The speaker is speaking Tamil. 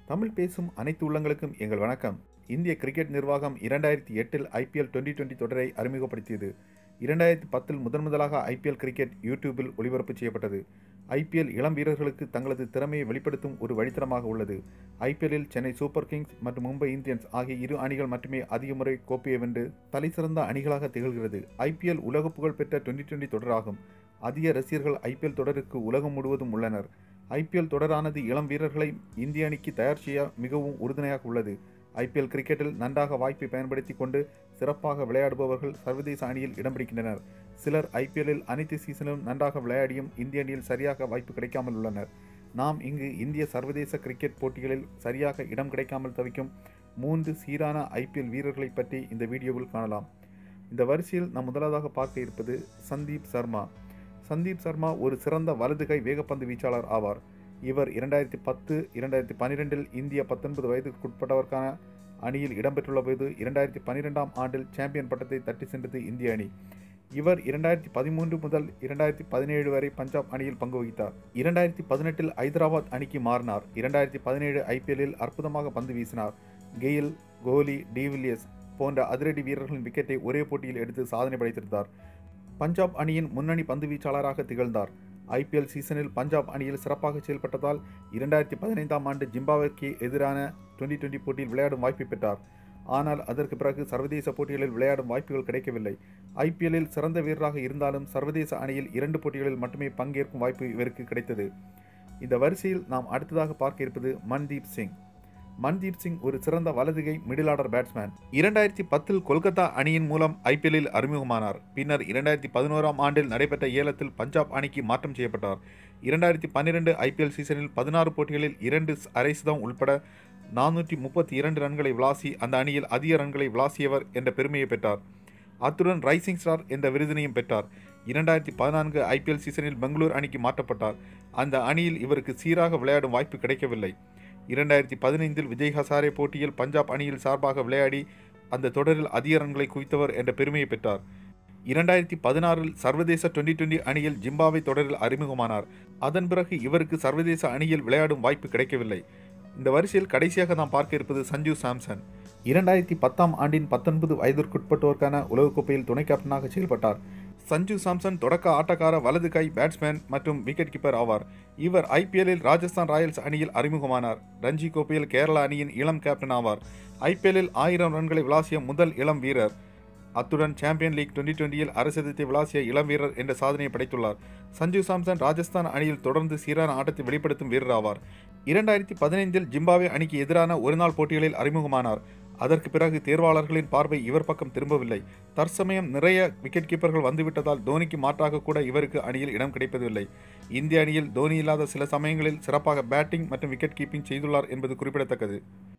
தமிழ் பேசும் அனைத்து உள்ளங்களுக்கும் எங்கள் வணக்கம் இந்திய கிரிக்கெட் நிர்வாகம் இரண்டாயிரத்தி எட்டில் ஐபிஎல் டுவெண்ட்டி டுவெண்ட்டி தொடரை அறிமுகப்படுத்தியது இரண்டாயிரத்தி பத்தில் முதன் முதலாக ஐபிஎல் கிரிக்கெட் யூடியூபில் ஒளிபரப்பு செய்யப்பட்டது ஐபிஎல் இளம் வீரர்களுக்கு தங்களது திறமையை வெளிப்படுத்தும் ஒரு வழித்தடமாக உள்ளது ஐபிஎல்லில் சென்னை சூப்பர் கிங்ஸ் மற்றும் மும்பை இந்தியன்ஸ் ஆகிய இரு அணிகள் மட்டுமே அதிக முறை கோப்பையை வென்று தலைசிறந்த அணிகளாக திகழ்கிறது ஐபிஎல் உலக புகழ் பெற்ற டுவெண்ட்டி டுவெண்ட்டி தொடராகும் அதிக ரசிகர்கள் ஐபிஎல் தொடருக்கு உலகம் முழுவதும் உள்ளனர் ஐபிஎல் தொடரானது இளம் வீரர்களை இந்திய அணிக்கு தயார் செய்ய மிகவும் உறுதுணையாக உள்ளது ஐபிஎல் கிரிக்கெட்டில் நன்றாக வாய்ப்பை பயன்படுத்தி கொண்டு சிறப்பாக விளையாடுபவர்கள் சர்வதேச அணியில் இடம் பிடிக்கின்றனர் சிலர் ஐபிஎல்லில் அனைத்து சீசனிலும் நன்றாக விளையாடியும் இந்திய அணியில் சரியாக வாய்ப்பு கிடைக்காமல் உள்ளனர் நாம் இங்கு இந்திய சர்வதேச கிரிக்கெட் போட்டிகளில் சரியாக இடம் கிடைக்காமல் தவிக்கும் மூன்று சீரான ஐபிஎல் வீரர்களை பற்றி இந்த வீடியோவில் காணலாம் இந்த வரிசையில் நாம் முதலாவதாக பார்க்க இருப்பது சந்தீப் சர்மா சந்தீப் சர்மா ஒரு சிறந்த வலதுகை வேகப்பந்து வீச்சாளர் ஆவார் இவர் இரண்டாயிரத்தி பத்து இரண்டாயிரத்தி பன்னிரெண்டில் இந்திய பத்தொன்பது வயதுக்குட்பட்டவருக்கான அணியில் இடம்பெற்றுள்ள போது இரண்டாயிரத்தி பன்னிரெண்டாம் ஆண்டில் சாம்பியன் பட்டத்தை தட்டி சென்றது இந்திய அணி இவர் இரண்டாயிரத்தி பதிமூன்று முதல் இரண்டாயிரத்தி பதினேழு வரை பஞ்சாப் அணியில் பங்கு வகித்தார் இரண்டாயிரத்தி பதினெட்டில் ஐதராபாத் அணிக்கு மாறினார் இரண்டாயிரத்தி பதினேழு ஐபிஎல்லில் அற்புதமாக பந்து வீசினார் கெயில் கோலி டிவிலியர்ஸ் போன்ற அதிரடி வீரர்களின் விக்கெட்டை ஒரே போட்டியில் எடுத்து சாதனை படைத்திருந்தார் பஞ்சாப் அணியின் முன்னணி பந்து வீச்சாளராக திகழ்ந்தார் ஐபிஎல் சீசனில் பஞ்சாப் அணியில் சிறப்பாக செயல்பட்டதால் இரண்டாயிரத்தி பதினைந்தாம் ஆண்டு ஜிம்பாப்வேக்கு எதிரான டுவெண்டி டுவெண்டி போட்டியில் விளையாடும் வாய்ப்பை பெற்றார் ஆனால் அதற்கு பிறகு சர்வதேச போட்டிகளில் விளையாடும் வாய்ப்புகள் கிடைக்கவில்லை ஐபிஎல்லில் சிறந்த வீரராக இருந்தாலும் சர்வதேச அணியில் இரண்டு போட்டிகளில் மட்டுமே பங்கேற்கும் வாய்ப்பு இவருக்கு கிடைத்தது இந்த வரிசையில் நாம் அடுத்ததாக பார்க்க இருப்பது மன்தீப் சிங் மன்தீப் சிங் ஒரு சிறந்த வலதுகை மிடில் ஆர்டர் பேட்ஸ்மேன் இரண்டாயிரத்தி பத்தில் கொல்கத்தா அணியின் மூலம் ஐபிஎல்லில் அறிமுகமானார் பின்னர் இரண்டாயிரத்தி பதினோராம் ஆண்டில் நடைபெற்ற ஏலத்தில் பஞ்சாப் அணிக்கு மாற்றம் செய்யப்பட்டார் இரண்டாயிரத்தி பன்னிரெண்டு ஐபிஎல் சீசனில் பதினாறு போட்டிகளில் இரண்டு அரை சதம் உள்பட நானூற்றி முப்பத்தி இரண்டு ரன்களை விளாசி அந்த அணியில் அதிக ரன்களை விளாசியவர் என்ற பெருமையை பெற்றார் அத்துடன் ரைசிங் ஸ்டார் என்ற விருதினையும் பெற்றார் இரண்டாயிரத்தி பதினான்கு ஐபிஎல் சீசனில் பெங்களூர் அணிக்கு மாற்றப்பட்டார் அந்த அணியில் இவருக்கு சீராக விளையாடும் வாய்ப்பு கிடைக்கவில்லை இரண்டாயிரத்தி பதினைந்தில் விஜய் ஹசாரே போட்டியில் பஞ்சாப் அணியில் சார்பாக விளையாடி அந்த தொடரில் அதிக ரன்களை குவித்தவர் என்ற பெருமையை பெற்றார் இரண்டாயிரத்தி பதினாறில் சர்வதேச டுவெண்டி டுவெண்டி அணியில் ஜிம்பாவை தொடரில் அறிமுகமானார் அதன் பிறகு இவருக்கு சர்வதேச அணியில் விளையாடும் வாய்ப்பு கிடைக்கவில்லை இந்த வரிசையில் கடைசியாக நாம் பார்க்க இருப்பது சஞ்சு சாம்சன் இரண்டாயிரத்தி பத்தாம் ஆண்டின் பத்தொன்பது வயதிற்குட்பட்டோருக்கான உலகக்கோப்பையில் துணை கேப்டனாக செயல்பட்டார் சஞ்சு சாம்சன் தொடக்க ஆட்டக்கார வலது கை பேட்ஸ்மேன் மற்றும் விக்கெட் கீப்பர் ஆவார் இவர் ஐபிஎல்லில் ராஜஸ்தான் ராயல்ஸ் அணியில் அறிமுகமானார் ரஞ்சி கோப்பையில் கேரளா அணியின் இளம் கேப்டன் ஆவார் ஐபிஎல்லில் ஆயிரம் ரன்களை விளாசிய முதல் இளம் வீரர் அத்துடன் சாம்பியன் லீக் டுவெண்டி டுவெண்டியில் அரசதித்தை விளாசிய இளம் வீரர் என்ற சாதனையை படைத்துள்ளார் சஞ்சு சாம்சன் ராஜஸ்தான் அணியில் தொடர்ந்து சீரான ஆட்டத்தை வெளிப்படுத்தும் வீரர் ஆவார் இரண்டாயிரத்தி பதினைந்தில் ஜிம்பாவே அணிக்கு எதிரான ஒருநாள் போட்டிகளில் அறிமுகமானார் அதற்கு பிறகு தேர்வாளர்களின் பார்வை இவர் பக்கம் திரும்பவில்லை தற்சமயம் நிறைய விக்கெட் கீப்பர்கள் வந்துவிட்டதால் தோனிக்கு மாற்றாக கூட இவருக்கு அணியில் இடம் கிடைப்பதில்லை இந்திய அணியில் தோனி இல்லாத சில சமயங்களில் சிறப்பாக பேட்டிங் மற்றும் விக்கெட் கீப்பிங் செய்துள்ளார் என்பது குறிப்பிடத்தக்கது